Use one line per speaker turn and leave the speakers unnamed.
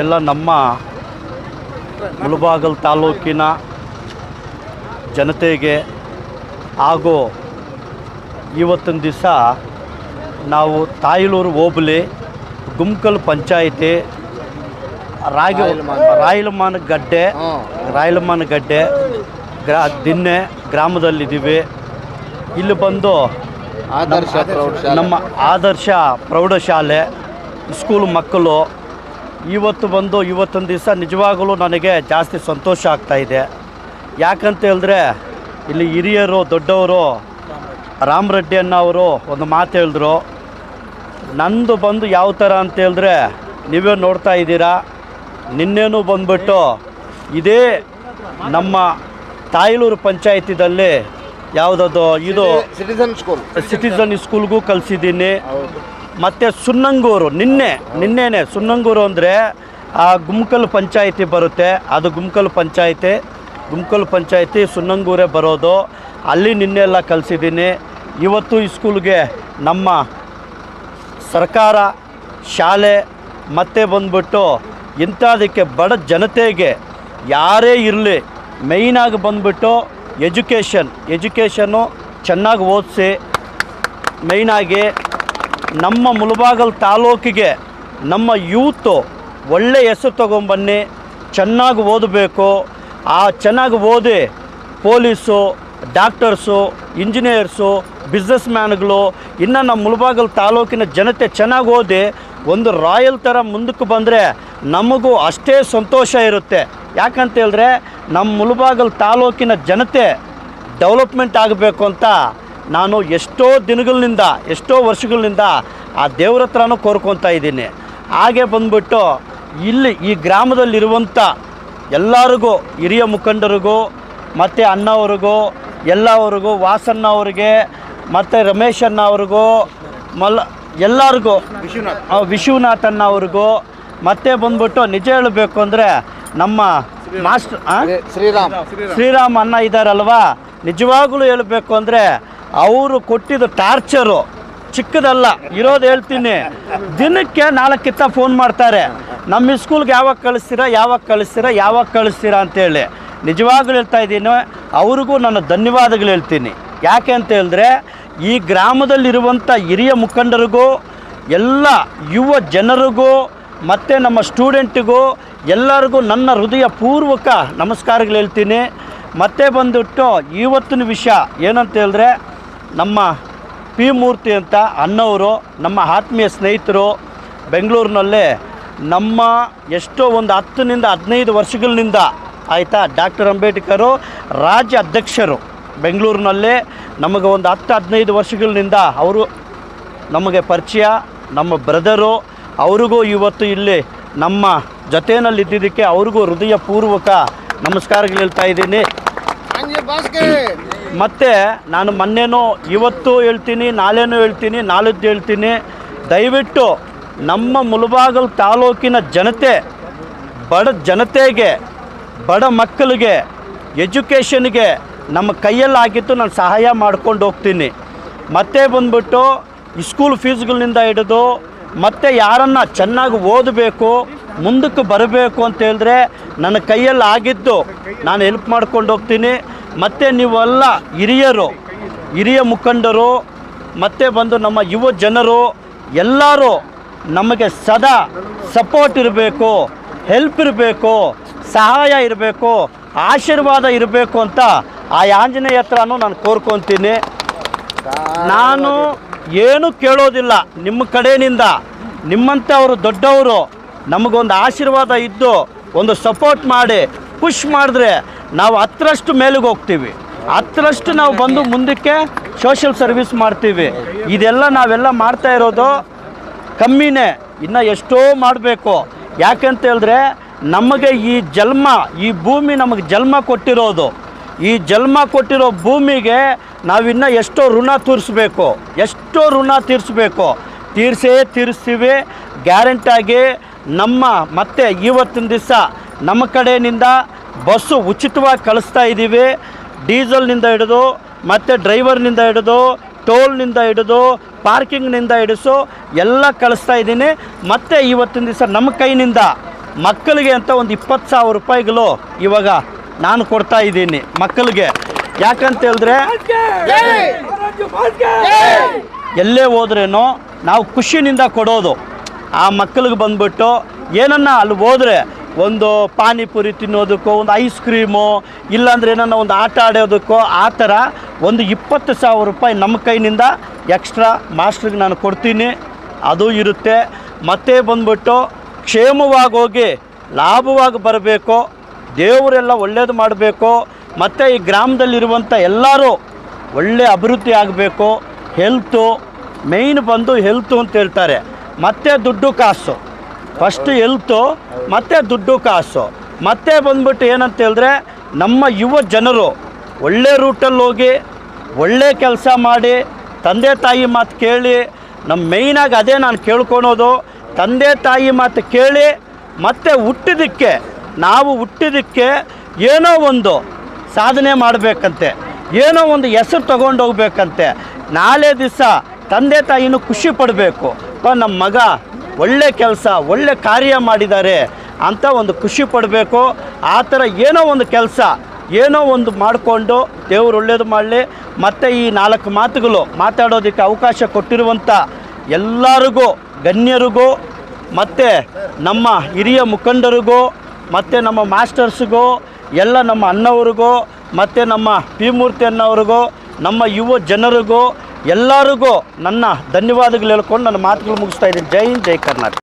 ಎಲ್ಲ ನಮ್ಮ ಮುಳಬಾಗಲ್ ತಾಲೂಕಿನ ಜನತೆಗೆ ಹಾಗೂ ಇವತ್ತಿನ ದಿವಸ ನಾವು ತಾಯಿಲೂರು ಹೋಬಳಿ ಗುಮ್ಕಲ್ ಪಂಚಾಯಿತಿ ರಾಗಿ ರಾಯಲಮಾನ ಗಡ್ಡೆ ರಾಯಲಮಾನ ಗಡ್ಡೆ ಗ್ರಾ ದಿನ್ನೆ ಗ್ರಾಮದಲ್ಲಿದ್ದೀವಿ ಇಲ್ಲಿ ಬಂದು
ಆದರ್ಶ ಪ್ರೌಢಶಾಲೆ
ನಮ್ಮ ಆದರ್ಶ ಪ್ರೌಢಶಾಲೆ ಸ್ಕೂಲ್ ಮಕ್ಕಳು ಇವತ್ತು ಬಂದು ಇವತ್ತೊಂದು ದಿವಸ ನಿಜವಾಗಲೂ ನನಗೆ ಜಾಸ್ತಿ ಸಂತೋಷ ಆಗ್ತಾ ಇದೆ ಯಾಕಂತ ಹೇಳಿದ್ರೆ ಇಲ್ಲಿ ಹಿರಿಯರು ದೊಡ್ಡವರು ರಾಮರೆಡ್ಡಿ ಅನ್ನೋರು ಒಂದು ಮಾತು ಹೇಳಿದ್ರು ನಂದು ಬಂದು ಯಾವ ಥರ ಅಂತ ಹೇಳಿದ್ರೆ ನೀವೇ ನೋಡ್ತಾ ಇದ್ದೀರಾ ನಿನ್ನೇನು ಬಂದ್ಬಿಟ್ಟು ಇದೇ ನಮ್ಮ ತಾಯಲೂರು ಪಂಚಾಯತಿದಲ್ಲಿ ಯಾವುದದು ಇದು
ಸಿಟಿಸನ್ ಸ್ಕೂಲ್
ಸಿಟಿಸನ್ ಸ್ಕೂಲ್ಗೂ ಕಲಿಸಿದ್ದೀನಿ ಮತ್ತು ಸುನ್ನಂಗೂರು ನಿನ್ನೆ ನಿನ್ನೆನೆ ಸುನ್ನಂಗೂರು ಅಂದರೆ ಆ ಗುಮ್ಕಲ್ ಪಂಚಾಯಿತಿ ಬರುತ್ತೆ ಅದು ಗುಮ್ಕಲ್ ಪಂಚಾಯಿತಿ ಗುಮ್ಕಲ್ ಪಂಚಾಯಿತಿ ಸುನ್ನಂಗೂರೇ ಬರೋದು ಅಲ್ಲಿ ನಿನ್ನೆ ಎಲ್ಲ ಕಲಿಸಿದ್ದೀನಿ ಇವತ್ತು ಈ ಸ್ಕೂಲ್ಗೆ ನಮ್ಮ ಸರ್ಕಾರ ಶಾಲೆ ಮತ್ತೆ ಬಂದ್ಬಿಟ್ಟು ಇಂಥದಕ್ಕೆ ಬಡ ಜನತೆಗೆ ಯಾರೇ ಇರಲಿ ಮೇಯ್ನಾಗಿ ಬಂದ್ಬಿಟ್ಟು ಎಜುಕೇಷನ್ ಎಜುಕೇಷನ್ನು ಚೆನ್ನಾಗಿ ಓದಿಸಿ ಮೇಯ್ನಾಗಿ ನಮ್ಮ ಮುಳಬಾಗಲ್ ತಾಲೂಕಿಗೆ ನಮ್ಮ ಯೂತು ಒಳ್ಳೆ ಹೆಸರು ತೊಗೊಂಬನ್ನಿ ಚೆನ್ನಾಗಿ ಓದಬೇಕು ಆ ಚೆನ್ನಾಗಿ ಓದಿ ಪೊಲೀಸು ಡಾಕ್ಟರ್ಸು ಇಂಜಿನಿಯರ್ಸು ಬಿಸ್ನೆಸ್ ಮ್ಯಾನ್ಗಳು ಇನ್ನು ನಮ್ಮ ಮುಳಬಾಗಲ್ ತಾಲೂಕಿನ ಜನತೆ ಚೆನ್ನಾಗಿ ಓದಿ ಒಂದು ರಾಯಲ್ ಥರ ಮುಂದಕ್ಕೆ ಬಂದರೆ ನಮಗೂ ಅಷ್ಟೇ ಸಂತೋಷ ಇರುತ್ತೆ ಯಾಕಂತ ಹೇಳಿದ್ರೆ ನಮ್ಮ ಮುಳಬಾಗಲ್ ತಾಲೂಕಿನ ಜನತೆ ಡೆವಲಪ್ಮೆಂಟ್ ಆಗಬೇಕು ಅಂತ ನಾನು ಎಷ್ಟೋ ದಿನಗಳಿಂದ ಎಷ್ಟೋ ವರ್ಷಗಳಿಂದ ಆ ದೇವ್ರ ಹತ್ರನೂ ಕೋರ್ಕೊತಾ ಇದ್ದೀನಿ ಹಾಗೆ ಬಂದ್ಬಿಟ್ಟು ಇಲ್ಲಿ ಈ ಗ್ರಾಮದಲ್ಲಿರುವಂಥ ಎಲ್ಲರಿಗೂ ಹಿರಿಯ ಮುಖಂಡರಿಗೂ ಮತ್ತು ಅಣ್ಣವ್ರಿಗೂ ಎಲ್ಲವ್ರಿಗೂ ವಾಸಣ್ಣ ಅವ್ರಿಗೆ ಮತ್ತು ರಮೇಶ್ ಅಣ್ಣ ಅವ್ರಿಗೂ ಮಲ್ಲ ಎಲ್ಲರಿಗೂ
ವಿಶ್ವನಾಥ್
ಆ, ವಿಶ್ವನಾಥ್ ಅಣ್ಣ ಅವ್ರಿಗೂ ಮತ್ತೆ ಬಂದ್ಬಿಟ್ಟು ನಿಜ ಹೇಳಬೇಕು ಅಂದರೆ ನಮ್ಮ ಮಾಸ್ಟರ್ ಆ?
ಅದೇ ಶ್ರೀರಾಮ್
ಶ್ರೀರಾಮ್ ಅಣ್ಣ ಇದ್ದಾರಲ್ವಾ ನಿಜವಾಗ್ಲೂ ಹೇಳಬೇಕು ಅಂದರೆ ಅವರು ಕೊಟ್ಟಿದ್ದ ಟಾರ್ಚರು ಚಿಕ್ಕದಲ್ಲ ಇರೋದು ಹೇಳ್ತೀನಿ ದಿನಕ್ಕೆ ನಾಲ್ಕಿತ್ತ ಫೋನ್ ಮಾಡ್ತಾರೆ ನಮ್ಮ ಸ್ಕೂಲ್ಗೆ ಯಾವಾಗ ಕಳಿಸ್ತೀರಾ ಯಾವಾಗ ಕಳಿಸ್ತೀರಾ ಯಾವಾಗ ಕಳಿಸ್ತೀರಾ ಅಂತೇಳಿ ನಿಜವಾಗ್ಲೂ ಹೇಳ್ತಾ ಇದ್ದೀನಿ ಅವ್ರಿಗೂ ನಾನು ಧನ್ಯವಾದಗಳು ಹೇಳ್ತೀನಿ ಯಾಕೆ ಅಂತ ಹೇಳಿದ್ರೆ ಈ ಗ್ರಾಮದಲ್ಲಿರುವಂಥ ಹಿರಿಯ ಮುಖಂಡರಿಗೂ ಎಲ್ಲ ಯುವ ಜನರಿಗೂ ಮತ್ತು ನಮ್ಮ ಸ್ಟೂಡೆಂಟಿಗೂ ಎಲ್ಲರಿಗೂ ನನ್ನ ಹೃದಯ ಪೂರ್ವಕ ನಮಸ್ಕಾರಗಳು ಹೇಳ್ತೀನಿ ಮತ್ತೆ ಬಂದುಬಿಟ್ಟು ಇವತ್ತಿನ ವಿಷಯ ಏನಂತ ಹೇಳಿದ್ರೆ ನಮ್ಮ ಪಿ ಮೂರ್ತಿ ಅಂತ ಅಣ್ಣವರು ನಮ್ಮ ಆತ್ಮೀಯ ಸ್ನೇಹಿತರು ಬೆಂಗಳೂರಿನಲ್ಲೇ ನಮ್ಮ ಎಷ್ಟೋ ಒಂದು ಹತ್ತರಿಂದ ಹದಿನೈದು ವರ್ಷಗಳಿಂದ ಆಯಿತಾ ಡಾಕ್ಟರ್ ಅಂಬೇಡ್ಕರು ರಾಜ್ಯ ಅಧ್ಯಕ್ಷರು ಬೆಂಗಳೂರಿನಲ್ಲೇ ನಮಗೆ ಒಂದು ಹತ್ತು ಹದಿನೈದು ವರ್ಷಗಳಿಂದ ಅವರು ನಮಗೆ ಪರಿಚಯ ನಮ್ಮ ಬ್ರದರು ಅವ್ರಿಗೂ ಇವತ್ತು ಇಲ್ಲಿ ನಮ್ಮ ಜೊತೆಯಲ್ಲಿ ಇದ್ದಿದ್ದಕ್ಕೆ ಅವ್ರಿಗೂ ಹೃದಯಪೂರ್ವಕ ನಮಸ್ಕಾರಗಳು ಹೇಳ್ತಾ ಇದ್ದೀನಿ
ಹಂಗೆ ಬಾಸ್ಕೆ
ಮತ್ತು ನಾನು ಮೊನ್ನೆನೂ ಇವತ್ತು ಹೇಳ್ತೀನಿ ನಾಳೆನೂ ಹೇಳ್ತೀನಿ ನಾಳಿದ್ದು ಹೇಳ್ತೀನಿ ದಯವಿಟ್ಟು ನಮ್ಮ ಮುಳಬಾಗಲ್ ತಾಲೂಕಿನ ಜನತೆ ಬಡ ಜನತೆಗೆ ಬಡ ಮಕ್ಕಳಿಗೆ ಎಜುಕೇಷನ್ಗೆ ನಮ್ಮ ಕೈಯಲ್ಲಾಗಿತ್ತು ನಾನು ಸಹಾಯ ಮಾಡ್ಕೊಂಡು ಹೋಗ್ತೀನಿ ಮತ್ತೆ ಬಂದ್ಬಿಟ್ಟು ಸ್ಕೂಲ್ ಫೀಸ್ಗಳಿಂದ ಹಿಡಿದು ಮತ್ತೆ ಯಾರನ್ನು ಚೆನ್ನಾಗಿ ಓದಬೇಕು ಮುಂದಕ್ಕೆ ಬರಬೇಕು ಅಂತ ಹೇಳಿದ್ರೆ ನನ್ನ ಕೈಯಲ್ಲಿ ಆಗಿದ್ದು ನಾನು ಹೆಲ್ಪ್ ಮಾಡ್ಕೊಂಡು ಹೋಗ್ತೀನಿ ಮತ್ತು ನೀವೆಲ್ಲ ಹಿರಿಯರು ಹಿರಿಯ ಮುಖಂಡರು ಮತ್ತೆ ಬಂದು ನಮ್ಮ ಯುವ ಜನರು ಎಲ್ಲರೂ ನಮಗೆ ಸದಾ ಸಪೋರ್ಟ್ ಇರಬೇಕು ಹೆಲ್ಪ್ ಇರಬೇಕು ಸಹಾಯ ಇರಬೇಕು ಆಶೀರ್ವಾದ ಇರಬೇಕು ಅಂತ ಆ ಆಂಜನೇಯ ಹತ್ರನೂ ನಾನು ಕೋರ್ಕೊತೀನಿ ನಾನು ಏನು ಕೇಳೋದಿಲ್ಲ ನಿಮ್ಮ ಕಡೆಯಿಂದ ನಿಮ್ಮಂಥವರು ದೊಡ್ಡವರು ನಮಗೊಂದು ಆಶೀರ್ವಾದ ಇದ್ದು ಒಂದು ಸಪೋರ್ಟ್ ಮಾಡಿ ಪುಷ್ ಮಾಡಿದ್ರೆ ನಾವು ಹತ್ತರಷ್ಟು ಮೇಲಿಗೆ ಹೋಗ್ತೀವಿ ಹತ್ತರಷ್ಟು ನಾವು ಬಂದು ಮುಂದಕ್ಕೆ ಸೋಷಿಯಲ್ ಸರ್ವಿಸ್ ಮಾಡ್ತೀವಿ ಇದೆಲ್ಲ ನಾವೆಲ್ಲ ಮಾಡ್ತಾ ಇರೋದು ಕಮ್ಮಿನೇ ಇನ್ನು ಎಷ್ಟೋ ಮಾಡಬೇಕು ಯಾಕಂತ ಹೇಳಿದ್ರೆ ನಮಗೆ ಈ ಜನ್ಮ ಈ ಭೂಮಿ ನಮಗೆ ಜನ್ಮ ಕೊಟ್ಟಿರೋದು ಈ ಜನ್ಮ ಕೊಟ್ಟಿರೋ ಭೂಮಿಗೆ ನಾವಿನ್ನು ಎಷ್ಟೋ ಋಣ ತೀರಿಸ್ಬೇಕು ಎಷ್ಟೋ ಋಣ ತೀರಿಸ್ಬೇಕು ತೀರಿಸೇ ತೀರಿಸ್ತೀವಿ ಗ್ಯಾರಂಟಾಗಿ ನಮ್ಮ ಮತ್ತೆ ಇವತ್ತಿನ ದಿವಸ ನಮ್ಮ ಕಡೆಯಿಂದ ಬಸ್ಸು ಉಚಿತವಾಗಿ ಕಳಿಸ್ತಾ ಇದ್ದೀವಿ ಡೀಸೆಲ್ನಿಂದ ಹಿಡಿದು ಮತ್ತು ಡ್ರೈವರ್ನಿಂದ ಹಿಡಿದು ಟೋಲ್ನಿಂದ ಹಿಡಿದು ಪಾರ್ಕಿಂಗ್ನಿಂದ ಹಿಡಿಸು ಎಲ್ಲ ಕಳಿಸ್ತಾ ಇದ್ದೀನಿ ಮತ್ತು ಇವತ್ತಿನ ದಿವಸ ನಮ್ಮ ಕೈನಿಂದ ಮಕ್ಕಳಿಗೆ ಅಂತ ಒಂದು ಇಪ್ಪತ್ತು ಸಾವಿರ ರೂಪಾಯಿಗಳು ಇವಾಗ ನಾನು ಕೊಡ್ತಾ ಇದ್ದೀನಿ ಮಕ್ಕಳಿಗೆ ಯಾಕಂತ ಹೇಳಿದ್ರೆ ಎಲ್ಲೇ ಹೋದ್ರೇನೋ ನಾವು ಖುಷಿನಿಂದ ಕೊಡೋದು ಆ ಮಕ್ಕಳಿಗೆ ಬಂದ್ಬಿಟ್ಟು ಏನನ್ನ ಅಲ್ಲಿ ಹೋದ್ರೆ ಒಂದು ಪಾನಿಪುರಿ ತಿನ್ನೋದಕ್ಕೋ ಒಂದು ಐಸ್ ಕ್ರೀಮು ಇಲ್ಲಾಂದ್ರೆ ಏನನ್ನ ಒಂದು ಆಟ ಆಡೋದಕ್ಕೋ ಆ ಥರ ಒಂದು ಇಪ್ಪತ್ತು ಸಾವಿರ ರೂಪಾಯಿ ನಮ್ಮ ಕೈನಿಂದ ಎಕ್ಸ್ಟ್ರಾ ಮಾಸ್ಟ್ರಿಗೆ ನಾನು ಕೊಡ್ತೀನಿ ಅದು ಇರುತ್ತೆ ಮತ್ತೆ ಬಂದ್ಬಿಟ್ಟು ಕ್ಷೇಮವಾಗಿ ಹೋಗಿ ಲಾಭವಾಗಿ ಬರಬೇಕು ದೇವರೆಲ್ಲ ಒಳ್ಳೇದು ಮಾಡಬೇಕು ಮತ್ತು ಈ ಗ್ರಾಮದಲ್ಲಿರುವಂಥ ಎಲ್ಲರೂ ಒಳ್ಳೆ ಅಭಿವೃದ್ಧಿ ಆಗಬೇಕು ಹೆಲ್ತು ಮೇಯ್ನ್ ಬಂದು ಹೆಲ್ತು ಅಂತ ಹೇಳ್ತಾರೆ ಮತ್ತೆ ದುಡ್ಡು ಕಾಸು ಫಸ್ಟ್ ಹೆಲ್ತು ಮತ್ತೆ ದುಡ್ಡು ಕಾಸು ಮತ್ತೆ ಬಂದ್ಬಿಟ್ಟು ಏನಂತ ಹೇಳಿದ್ರೆ ನಮ್ಮ ಯುವ ಜನರು ಒಳ್ಳೆ ರೂಟಲ್ಲಿ ಹೋಗಿ ಒಳ್ಳೆ ಕೆಲಸ ಮಾಡಿ ತಂದೆ ತಾಯಿ ಮಾತು ಕೇಳಿ ನಮ್ಮ ಮೇಯ್ನಾಗಿ ಅದೇ ನಾನು ಕೇಳ್ಕೊಳೋದು ತಂದೆ ತಾಯಿ ಮಾತು ಕೇಳಿ ಮತ್ತೆ ಹುಟ್ಟಿದಕ್ಕೆ ನಾವು ಹುಟ್ಟಿದಕ್ಕೆ ಏನೋ ಒಂದು ಸಾಧನೆ ಮಾಡಬೇಕಂತೆ ಏನೋ ಒಂದು ಹೆಸರು ತಗೊಂಡು ಹೋಗ್ಬೇಕಂತೆ ನಾಳೆ ದಿವಸ ತಂದೆ ತಾಯಿನೂ ಖುಷಿ ಪಡಬೇಕು ನಮ್ಮ ಮಗ ಒಳ್ಳೆ ಕೆಲಸ ಒಳ್ಳೆ ಕಾರ್ಯ ಮಾಡಿದ್ದಾರೆ ಅಂತ ಒಂದು ಖುಷಿ ಪಡಬೇಕು ಆ ಥರ ಏನೋ ಒಂದು ಕೆಲಸ ಏನೋ ಒಂದು ಮಾಡಿಕೊಂಡು ದೇವರು ಒಳ್ಳೇದು ಮಾಡಲಿ ಮತ್ತು ಈ ನಾಲ್ಕು ಮಾತುಗಳು ಮಾತಾಡೋದಕ್ಕೆ ಅವಕಾಶ ಕೊಟ್ಟಿರುವಂಥ ಎಲ್ಲರಿಗೂ ಗಣ್ಯರಿಗೂ ಮತ್ತು ನಮ್ಮ ಹಿರಿಯ ಮುಖಂಡರಿಗೂ ಮತ್ತು ನಮ್ಮ ಮಾಸ್ಟರ್ಸ್ಗೂ ಎಲ್ಲ ನಮ್ಮ ಅಣ್ಣವ್ರಿಗೂ ಮತ್ತು ನಮ್ಮ ಪಿ ಮೂರ್ತಿ ಅಣ್ಣವ್ರಿಗೂ ನಮ್ಮ ಯುವ ಜನರಿಗೂ ಎಲ್ಲರಿಗೂ ನನ್ನ ಧನ್ಯವಾದಗಳು ಹೇಳ್ಕೊಂಡು ನನ್ನ ಮಾತುಗಳು ಮುಗಿಸ್ತಾ ಇದ್ದೀನಿ ಜೈ ಹಿಂದ್ ಜೈ ಕರ್ನಾಟಕ